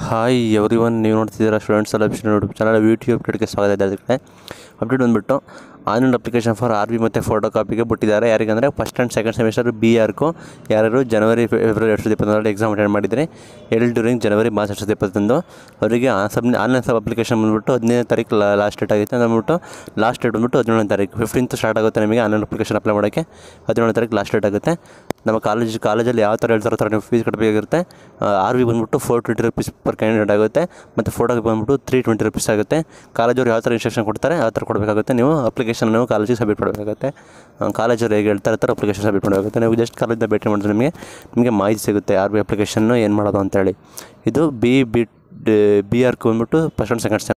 hi every one ನೀವು ನೋಡ್ತಿದ್ದೀರಾ students selection YouTube channel YouTube ಅಪ್ಡೇಟ್ಗೆ ಸ್ವಾಗತ ಇದೆ ಅದಕ್ಕೆ ಅಪ್ಡೇಟ್ ಬಂದುಬಿಟ್ಟು online application for R B ಮತ್ತು ಫೋಟೋ ಕಾಪಿಗೆ ಬಿಟ್ಟಿದ್ದಾರೆ ಯಾರಿಗಂದರೆ first and second semester B arch ಯಾರು ಜನವರಿ ಫೆಬ್ರವರಿ ಎರಡು ಸಾವಿರದ ಇಪ್ಪತ್ತೊಂದರಲ್ಲಿ ಎಕ್ಸಾಮ್ ಅಟೆಂಡ್ ಮಾಡಿದರೆ ಎರಡು ಡ್ಯೂರಿಂಗ್ ಜನವರಿ ಮಾರ್ಚ್ ಎರಡು ಸಾವಿರದ ಇಪ್ಪತ್ತೊಂದು ಅವರಿಗೆ ಆ ಸಬ್ ಆನ್ಲೈನ್ ಸಬ್ ಅಪ್ಲಿಕೇಶನ್ ಬಂದುಬಿಟ್ಟು ಹದಿನೈದು ತಾರೀಕು ಲಾಸ್ಟ್ ಡೇಟ್ ಆಗುತ್ತೆ ಅಂದ್ಬಿಟ್ಟು ಲಾಸ್ಟ್ ಡೇಟ್ ಬಂದುಬಿಟ್ಟು ಹದಿನೇಳನೇ ತಾರೀಕು ಫಿಫ್ಟೀನ್ತ್ ಸ್ಟಾರ್ಟ್ ಆಗುತ್ತೆ ನಿಮಗೆ ಆನ್ಲೈನ್ ಅಪ್ಲಿಕೇಶನ್ ಅಪ್ಲೈ ಮಾಡೋಕ್ಕೆ ಹದಿನೇಳನೇ ತಾರೀಕು ಲಾಸ್ಟ್ ಡೇಟ್ ಆಗುತ್ತೆ ನಮ್ಮ ಕಾಲೇಜ್ ಕಾಲೇಜಲ್ಲಿ ಯಾವ ಥರ ಹೇಳ್ತಾರೋ ಆ ಥರ ನೀವು ಫೀಸ್ ಕಟ್ಟಬೇಕಾಗಿರುತ್ತೆ ಆರ್ ವಿ ಬಂದುಬಿಟ್ಟು four twenty rupees per candidate ಆಗುತ್ತೆ ಮತ್ತು ಫೋಟೋಗೆ ಬಂದುಬಿಟ್ಟು ತ್ರೀ ಟ್ವೆಂಟಿ ರುಪೀಸ್ ಆಗುತ್ತೆ ಕಾಲೇಜವ್ರು ಯಾವ ಥರ ಇನ್ಸ್ಟ್ರಕ್ಷನ್ ಕೊಡ್ತಾರೆ ಆ ಥರ ಕೊಡಬೇಕಾಗುತ್ತೆ ನೀವು ಅಪ್ಲಿಕೇಶನ್ ನೀವು ಕಾಲೇಜಿಗೆ ಸಬ್ಮಿಟ್ ಮಾಡಬೇಕಾಗುತ್ತೆ ಕಾಲೇಜವ್ರು ಹೇಗೆ ಹೇಳ್ತಾರೆ ಆ ಥರ ಅಪ್ಲಿಕೇಶನ್ ಸಬ್ಮಿಟ್ ಮಾಡಬೇಕಾಗುತ್ತೆ ನೀವು ಜಸ್ಟ್ ಕಾಲೇಜಿಂದ ಭೇಟಿ ಮಾಡಿದ್ರೆ ನಿಮಗೆ ನಿಮಗೆ ಮಾಹಿತಿ ಸಿಗುತ್ತೆ ಆರ್ ಬಿ ಅಪ್ಲಿಕೇಶನ್ನು ಏನು ಮಾಡೋದು ಅಂತೇಳಿ ಇದು ಬಿ ಬಿ ಬಿ ಆರ್ಕ್ ಬಂದುಬಿಟ್ಟು ಫಸ್ಟ್ ಆ್ಯಂಡ್ ಸೆಕೆಂಡ್